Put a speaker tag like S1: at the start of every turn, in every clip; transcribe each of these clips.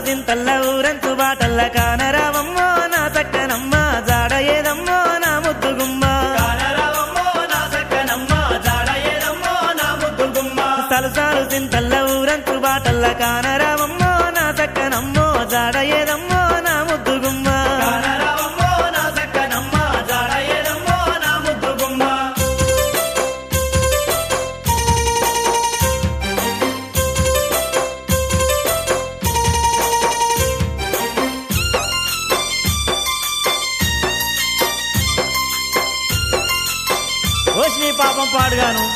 S1: జింతల్ల ఊరంతు బాటల్ల కానరావమ్మో నా చక్కనమ్మ జాడ ఏదమ్మో నా ముద్దుగుమ్మ
S2: కానరావమ్మో నా సక్కనమ్మ జాడ ఏదమ్మో నా ముద్దు గుమ్మ
S1: సలుసాలు జింతల్ల ఊరంతు బాటల్ల కానరావమ్మో నా చక్కనమ్మో జాడ ఏదమ్మో నా ముద్దుగుమ్మ
S2: కానరావమ్మో నా సక్కనమ్మ జాడ ఏదమ్మో నా ముద్దు గుమ్మ
S1: ఓష్ని పాపం పాడుగాను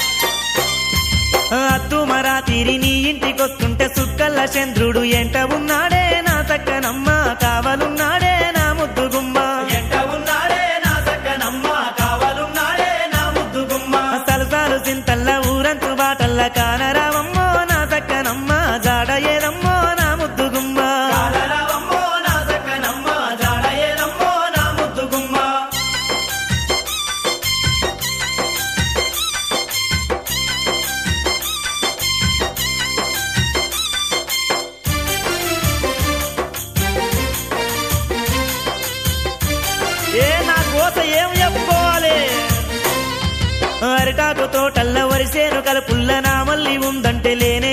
S1: అత్తు మరా తీరి నీ ఇంటికొస్తుంటే సుక్కల్ల చంద్రుడు ఎంట ఉన్నాడే నా చక్కనమ్మ కావలున్నాడే నా ముద్దుగుమ్మ
S2: ఎంట ఉన్నాడే నా సక్కనమ్మ కావాలున్నాడే నా ముద్దు గుమ్మ
S1: సలసాలు చింతల్ల ఊరంతు బాటల్ల కానరావమ్మో నా చక్కనమ్మ జాడ ఏదమ్మో నా ముద్దుగుమ్మ
S2: కానరావమ్మో నా సక్కనమ్మ జాడ ఏదమ్మో నా ముద్దు గుమ్మ
S1: ఏ నా కోస ఏం చెప్పుకోవాలి అరిటాకు తోటల్ల వరిసేను కలుపుల్ల నా మల్లి ఉందంటే లేనే